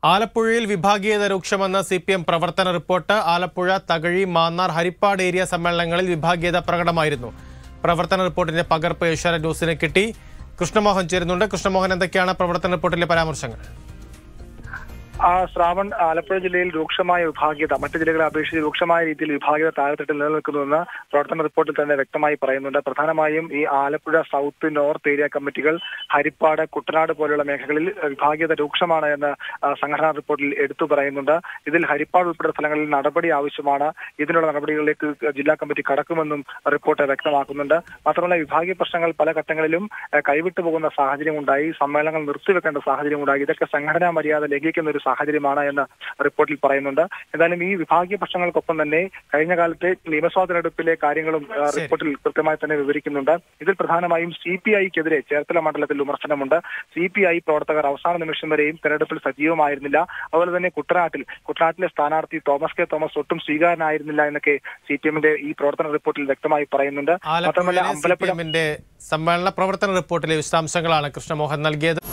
ആലപ്പുഴയിൽ വിഭാഗീയത രൂക്ഷമെന്ന സി പി എം പ്രവർത്തന റിപ്പോർട്ട് ആലപ്പുഴ തകഴി മാന്നാർ ഹരിപ്പാട് ഏരിയ സമ്മേളനങ്ങളിൽ വിഭാഗീയത പ്രകടമായിരുന്നു പ്രവർത്തന റിപ്പോർട്ടിന്റെ പകർപ്പ് ഏഷ്യാനെറ്റ് ന്യൂസിന് കിട്ടി കൃഷ്ണമോഹൻ ചേരുന്നുണ്ട് കൃഷ്ണമോഹൻ എന്തൊക്കെയാണ് പ്രവർത്തന റിപ്പോർട്ടിലെ പരാമർശങ്ങൾ ആ ശ്രാവൺ ആലപ്പുഴ ജില്ലയിൽ രൂക്ഷമായ വിഭാഗീയത മറ്റു ജില്ലകളെ അപേക്ഷിച്ച് രൂക്ഷമായ രീതിയിൽ വിഭാഗീയത താഴെത്തട്ടിൽ നിലനിൽക്കുന്നുവെന്ന് പ്രവർത്തന റിപ്പോർട്ടിൽ തന്നെ വ്യക്തമായി പറയുന്നുണ്ട് പ്രധാനമായും ഈ ആലപ്പുഴ സൗത്ത് നോർത്ത് ഏരിയ കമ്മിറ്റികൾ ഹരിപ്പാട് കുട്ടനാട് പോലെയുള്ള മേഖലകളിൽ വിഭാഗീയത രൂക്ഷമാണ് എന്ന് ആ, സംഘടനാ റിപ്പോർട്ടിൽ എടുത്തു പറയുന്നുണ്ട് ഇതിൽ ഹരിപ്പാട് ഉൾപ്പെടെ സ്ഥലങ്ങളിൽ നടപടി ആവശ്യമാണ് ഇതിനുള്ള നടപടികളിലേക്ക് ജില്ലാ കമ്മിറ്റി കടക്കുമെന്നും റിപ്പോർട്ട് വ്യക്തമാക്കുന്നുണ്ട് മാത്രമല്ല വിഭാഗീയ പ്രശ്നങ്ങൾ പല ഘട്ടങ്ങളിലും ആ, കൈവിട്ടു പോകുന്ന സാഹചര്യം ഉണ്ടായി സമ്മേളനങ്ങൾ നിർത്തിവെക്കേണ്ട സാഹചര്യം ഉണ്ടായി ഇതൊക്കെ സംഘടനാ മര്യാദ ലംഘിക്കുന്ന ഒരു സാഹചര്യമാണ് എന്ന് റിപ്പോർട്ടിൽ പറയുന്നുണ്ട് എന്തായാലും ഈ വിഭാഗീയ പ്രശ്നങ്ങൾക്കൊപ്പം തന്നെ കഴിഞ്ഞ കാലത്തെ നിയമസഭാ തെരഞ്ഞെടുപ്പിലെ കാര്യങ്ങളും ആ, ശരി. റിപ്പോർട്ടിൽ കൃത്യമായി തന്നെ വിവരിക്കുന്നുണ്ട് ഇതിൽ പ്രധാനമായും സി പി ഐക്കെതിരെ ചേർത്തല മണ്ഡലത്തിൽ വിമർശനമുണ്ട് സി പി ഐ പ്രവർത്തകർ അവസാന നിമിഷം വരെയും തെരഞ്ഞെടുപ്പിൽ സജീവമായിരുന്നില്ല അതുപോലെ തന്നെ കുട്ടനാട്ടിൽ കുട്ടനാട്ടിലെ സ്ഥാനാർത്ഥി തോമസ് കെ തോമസ് ഒട്ടും സ്വീകാരനായിരുന്നില്ല എന്നൊക്കെ സി പി എമ്മിന്റെ ഈ പ്രവർത്തന റിപ്പോർട്ടിൽ വ്യക്തമായി പറയുന്നുണ്ട് മാത്രമല്ല ആലപ്പുഴയിലെ സി പി അമ്പലപ്പുഴ എമ്മിന്റെ സമ്മേളന പ്രവർത്തന റിപ്പോർട്ടിലെ വിശദാംശങ്ങളാണ് കൃഷ്ണമോഹൻ നൽകിയത്